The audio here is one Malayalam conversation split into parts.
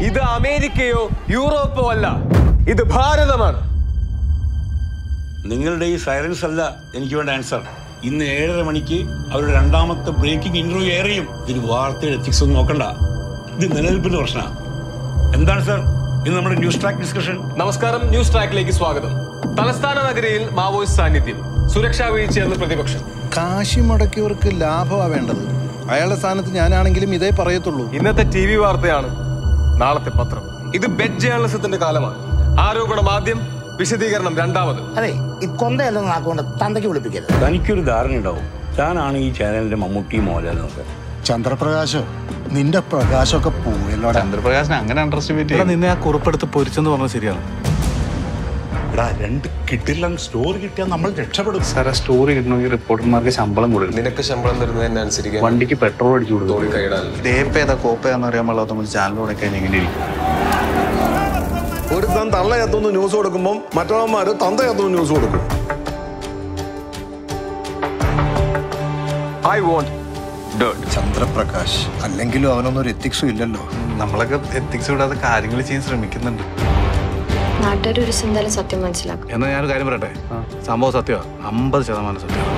ഇത് അമേരിക്കയോ യൂറോപ്പോ അല്ല ഇത് ഭാരതമാണ് നിങ്ങളുടെ ഈ സൈലൻസ് അല്ല എനിക്ക് വേണ്ട ആൻസർ ഇന്ന് ഏഴര മണിക്ക് അവരുടെ രണ്ടാമത്തെ ബ്രേക്കിംഗ് ഇന്റർവ്യൂ ഏറെയും ഇതിന് വാർത്തയുടെ എത്തിക്സ് ഒന്നും നോക്കണ്ട ഇത് നിലനിൽപ്പിന്റെ പ്രശ്നമാണ് എന്താണ് സർ ഇന്ന് നമ്മുടെ ന്യൂസ് ട്രാക്ക് ഡിസ്കഷൻ നമസ്കാരം ന്യൂസ് ട്രാക്കിലേക്ക് സ്വാഗതം തലസ്ഥാന നഗരിയിൽ മാവോയിസ്റ്റ് സാന്നിധ്യം സുരക്ഷാ വീഴ്ചയെന്ന് പ്രതിപക്ഷം കാശി മുടക്കിയവർക്ക് ലാഭമാ വേണ്ടത് അയാളുടെ സ്ഥാനത്ത് ഞാനാണെങ്കിലും ഇതേ പറയത്തുള്ളൂ ഇന്നത്തെ ടി വി വാർത്തയാണ് നാളത്തെ പത്രം ഇത് ബെഡ് ജേർണലിസത്തിന്റെ കാലമാണ് ആരോപണം ആദ്യം വിശദീകരണം രണ്ടാമത് അതെ ഈ കൊന്തയെല്ലാം നാക്കൊണ്ട് തന്തയ്ക്ക് വിളിപ്പിക്കരുത് തനിക്കൊരു ധാരണ ഉണ്ടാവും താനാണ് ഈ ചാനലിന്റെ മമ്മൂട്ടി മോഹൻലാൽ ചന്ദ്രപ്രകാശോ നിന്റെ പ്രകാശമൊക്കെ പോയല്ലോടാ ചന്ദ്രപ്രകാശിനെ അങ്ങനെ അണ്ടർ എസ്റ്റിമേറ്റ് എടാ നിന്നെ ആ കുറിപ്പെടുത്ത് പൊരിച്ചെന്ന് പറഞ്ഞത് ശരിയാണ് എടാ രണ്ട് കിട്ടില്ല സ്റ്റോറി കിട്ടിയാൽ നമ്മൾ രക്ഷപ്പെടും സാറേ സ്റ്റോറി കിട്ടണമെങ്കിൽ റിപ്പോർട്ടർമാർക്ക് ശമ്പളം കൊടുക്കും നിനക്ക് ശമ്പളം തരുന്നതിനനുസരിച്ച് വണ്ടിക്ക് പെട്രോൾ അടിച്ചു കൊടുക്കും കൈയിടാൻ ടേപ്പ് ഏതാ കോപ്പ ഏതാന്ന് അറിയാൻ പാടില്ലാത്ത നമ്മൾ ചാനലോടെ കഴിഞ്ഞ് ഇങ്ങനെ ഇരിക്കും ഒരുത്തൻ തള്ളയത്തുനിന്ന് ന്യൂസ് കൊടുക്കുമ്പോൾ മറ്റവന്മാര് തന്തയത്തുനിന്ന് ന്യൂസ് കൊടുക്കും ഐ വോണ്ട് ഡേർട്ട് ചന്ദ്രപ്രകാശ് അല്ലെങ്കിലും അവനൊന്നും ഒരു എത്തിക്സും ഇല്ലല്ലോ നമ്മളൊക്കെ എത്തിക്സ് വിടാതെ കാര്യങ്ങൾ ചെയ്യാൻ ശ്രമിക്കുന്നുണ്ട് നാട്ടുകാർ ഒരു എന്തായാലും സത്യം മനസ്സിലാക്കും എന്നാ ഞാനൊരു കാര്യം പറയട്ടെ സംഭവം സത്യമാണ് അമ്പത് ശതമാനം സത്യമാണ്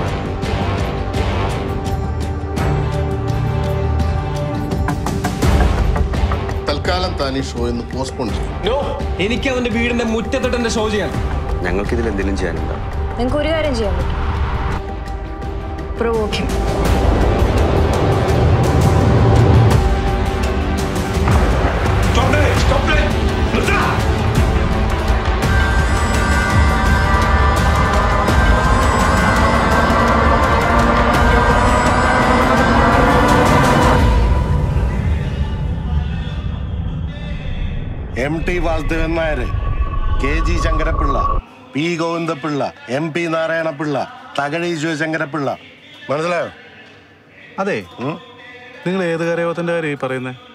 തൽക്കാലം താൻ ഈ ഷോ ഇന്ന് പോസ്റ്റ്പോൺ ചെയ്യും നോ എനിക്ക് അവന്റെ വീടിന്റെ മുറ്റത്തിട്ട് എന്റെ ഷോ ചെയ്യണം ഞങ്ങൾക്ക് ഇതിൽ എന്തെങ്കിലും ചെയ്യാനുണ്ടോ നിങ്ങൾക്ക് ഒരു കാര്യം ചെയ്യാൻ പറ്റും provoking M T Vasudevan Nair K G Sankarapillai P Govindapillai M P Narayanapillai Thakazhi Sivasankarapillai മനസ്സിലായോ അതെ നിങ്ങൾ ഏത് കരയോത്തിന്റെ കാര്യം ഈ പറയുന്നത്